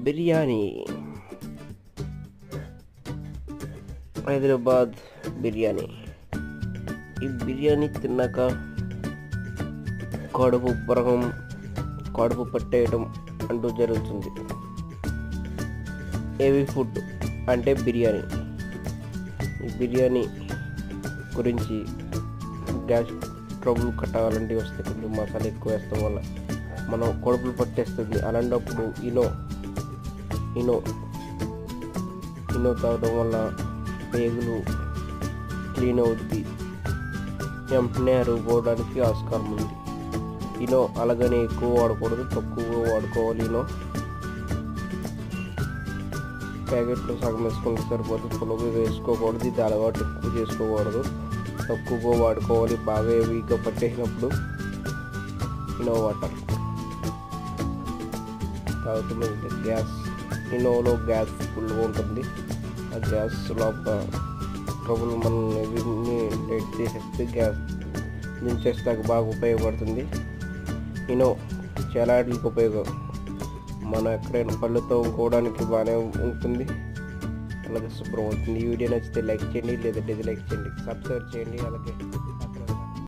బిర్యానీ హైదరాబాద్ బిర్యానీ ఈ బిర్యానీ తిన్నాక కడుపు ఉబ్బరం కడుపు పట్టేయడం అంటూ జరుగుతుంది హెవీ ఫుడ్ అంటే బిర్యానీ ఈ బిర్యానీ గురించి గ్యాస్ ట్రబుల్ కట్టాలంటే వస్తే కొంచెం మసాలా ఎక్కువ వేస్తాం వల్ల మనం కడుపులు పట్టేస్తుంది అలాంటప్పుడు ఇనో ఇనో ఇనో తాగడం వల్ల పేగులు క్లీన్ అవుద్ది వెంటనే అరుగుపోవడానికి ఆస్కారం ఉంది ఇనో అలాగనే ఎక్కువ వాడకూడదు తక్కువ వాడుకోవాలి ఇనో ప్యాకెట్లో సగం వేసుకుంటే సరిపోతుంది పులుగు వేసుకోకూడదు ఇది అలవాటు ఎక్కువ చేసుకోకూడదు తక్కువగా వాడుకోవాలి బాగా హెవీగా పట్టేసినప్పుడు ఇనో వాటర్ తాగుతుంది గ్యాస్ ఇనోలో గ్యాస్ ఫుల్గా ఉంటుంది ఆ గ్యాస్ లోపల ట్రబుల్ మనం ఇవన్నీ డెడ్ చేసేస్తే గ్యాస్ దించేస్తాక బాగా ఉపయోగపడుతుంది ఇనో చాలా వాటికి ఉపయోగం మనం ఎక్కడైనా పళ్ళు తోముకోవడానికి బాగానే ఉంటుంది అలాగే శుభ్రం అవుతుంది ఈ వీడియో నచ్చితే లైక్ చేయండి లేదా డిస్లైక్ చేయండి సబ్స్క్రైబ్ చేయండి అలాగే